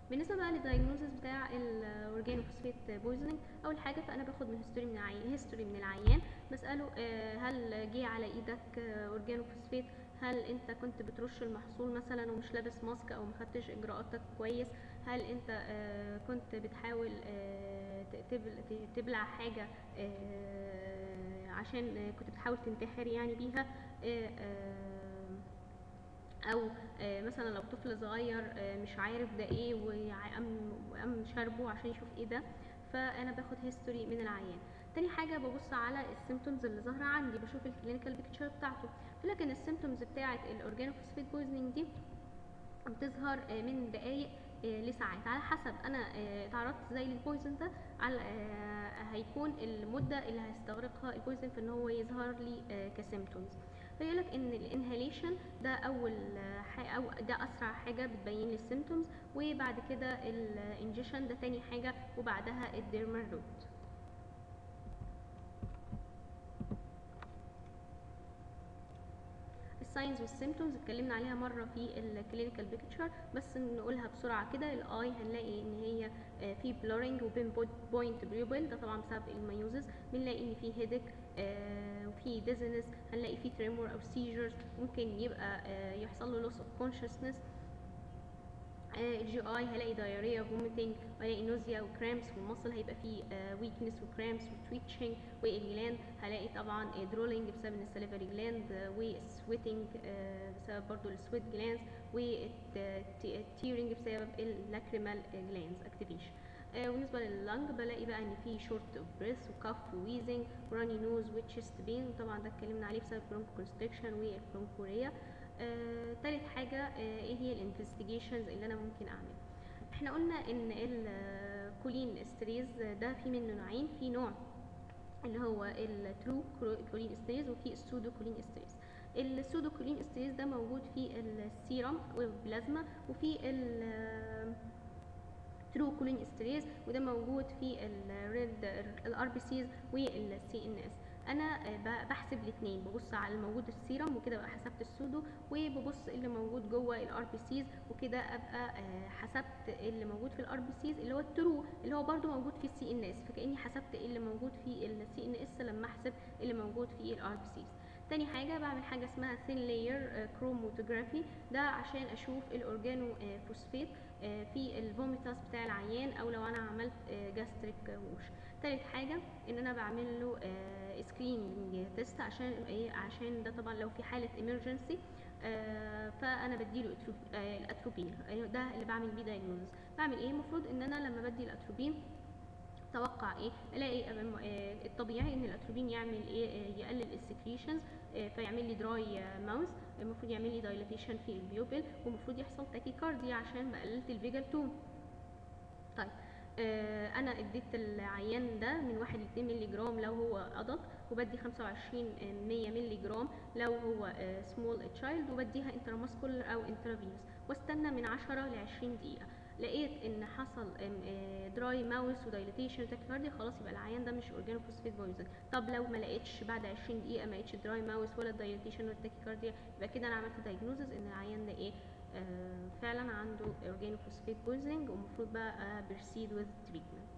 بالنسبه بقى للدايجنوزس بتاع الاورجانوفوسفيت بويزنينج اول حاجه فانا باخد من هيستوري من العيان هيستوري من العيان بساله آه، هل جه على ايدك اورجانوفوسفيت هل انت كنت بترش المحصول مثلا ومش لابس ماسك او مخدتش اجراءاتك كويس هل انت آه، كنت بتحاول آه، ت- تبل- ت- تبلع حاجه آه، عشان آه، كنت بتحاول تنتحر يعني بيها آه، آه، او آه، مثلا لو طفل صغير آه، مش عارف ده ايه وقام وقام شاربه عشان يشوف ايه ده فانا باخد هيستوري من العيان تاني حاجه ببص على السيمتومز اللي ظاهره عندي بشوف الكلينيكال بيكتشر بتاعته لكن السيمتومز بتاعه الاورجانوفوسفيت بويزنينج دي بتظهر آه، من دقايق آه، لساعات على حسب انا آه، اتعرضت ازاي للبويزن ده على آه، هيكون المده اللي هيستغرقها البويزن في ان هو يظهر لي كسيمتومز فيقول لك ان الانهاليشن ده اول آه، ح- او ده اسرع حاجه بتبين لي السيمتومز وبعد كده الانجيشن ده تاني حاجه وبعدها الديرمال روت الساينز والسيمتومز اتكلمنا عليها مره في الكلينيكال بيكتشر بس نقولها بسرعه كده الاي هنلاقي ان هي آه، في بلورنج وبين بوينت بريوبل ده طبعا بسبب الميوزز بنلاقي ان في هيدك وفي ديزنس هنلاقي في تريمور او سيجرز ممكن يبقى آه، يحصل له لوس اوف كونشسنس الجي اي هلاقي دايريا فوميتنج وهلاقي نوزيا وكرامس والمصل هيبقى فيه ويكنس وكرامس وتويتشنج والجلاند هلاقي طبعا درولينج بسبب السليفري جلاند وسويتنج بسبب برضو السويت جلاندز والتيرنج بسبب اللاكريمال جلاندز اكتيفيشن بالنسبه لللنج بلاقي بقى ان في شورت اوف بريث وكف وويزنج وراني نوز وتشست بين طبعا ده اتكلمنا عليه بسبب برونكو كونستريكشن والبرونكوريا آه، تالت حاجة آه، ايه هي الانفستيجيشنز اللي انا ممكن اعملها احنا قلنا ان الكولين استريز ده في منه نوعين في نوع اللي هو الترو كولين استريز وفي السودو كولين استريز السودو كولين استريز ده موجود في السيرم والبلازما وفي ال ترو كولين استريز وده موجود في الريد الار بي سيز والسي ان اس انا آه، ب- بحسب الاثنين ببص على الموجود في السيرم وكده بقى حسبت السودو وببص اللي موجود جوه الار بي سيز وكده ابقى آه، حسبت اللي موجود في الار بي سيز اللي هو الترو اللي هو برده موجود في السي ان اس فكاني حسبت اللي موجود في السي ان اس لما احسب اللي موجود في الار بي سيز تاني حاجة بعمل حاجة اسمها thin layer كروماتوجرافي ده عشان اشوف الاورجانو آه، فوسفيت آه، في الفوميتاس بتاع العيان او لو انا عملت جاستريك ووش تالت حجة ان انا بعمل له سكريننج تيست عشان ايه عشان ده طبعا لو في حالة emergency آه، فانا بديله أترو- آه، الاتروبين آه، ده اللي بعمل بيه دايجنوزس بعمل ايه المفروض ان انا لما بدي الاتروبين توقع ايه الاقي أم- آه، الطبيعي ان الاتروبين يعمل ايه آه، يقلل السكريشنز فيعمل لي دراي ماوث المفروض يعمل لي دايلاتيشن في البيوبل ومفروض يحصل تاكيكارديا عشان ما قللت الفيجال تون طيب آه انا اديت العيان ده من 1 ل 2 مللي جرام لو هو ادلت وبدي 25 آه، 100 مللي جرام لو هو سمول تشايلد وبديها انتراماسكولر او انترافينوس واستنى من 10 ل 20 دقيقه لقيت ان حصل دراي ماوس ودايليتيشن تاكيكارديا خلاص يبقى العيان ده مش اورجانو فوسفيت بويزن طب لو ما لقيتش بعد 20 دقيقه ما لقيتش دراي ماوس ولا دايليتيشن ولا تاكيكارديا يبقى كده انا عملت دايجنوزز ان العيان ده ايه آه، فعلا عنده اورجانو فوسفيت بويزنج ومفروض بقى بيرسيد وذ تريتمنت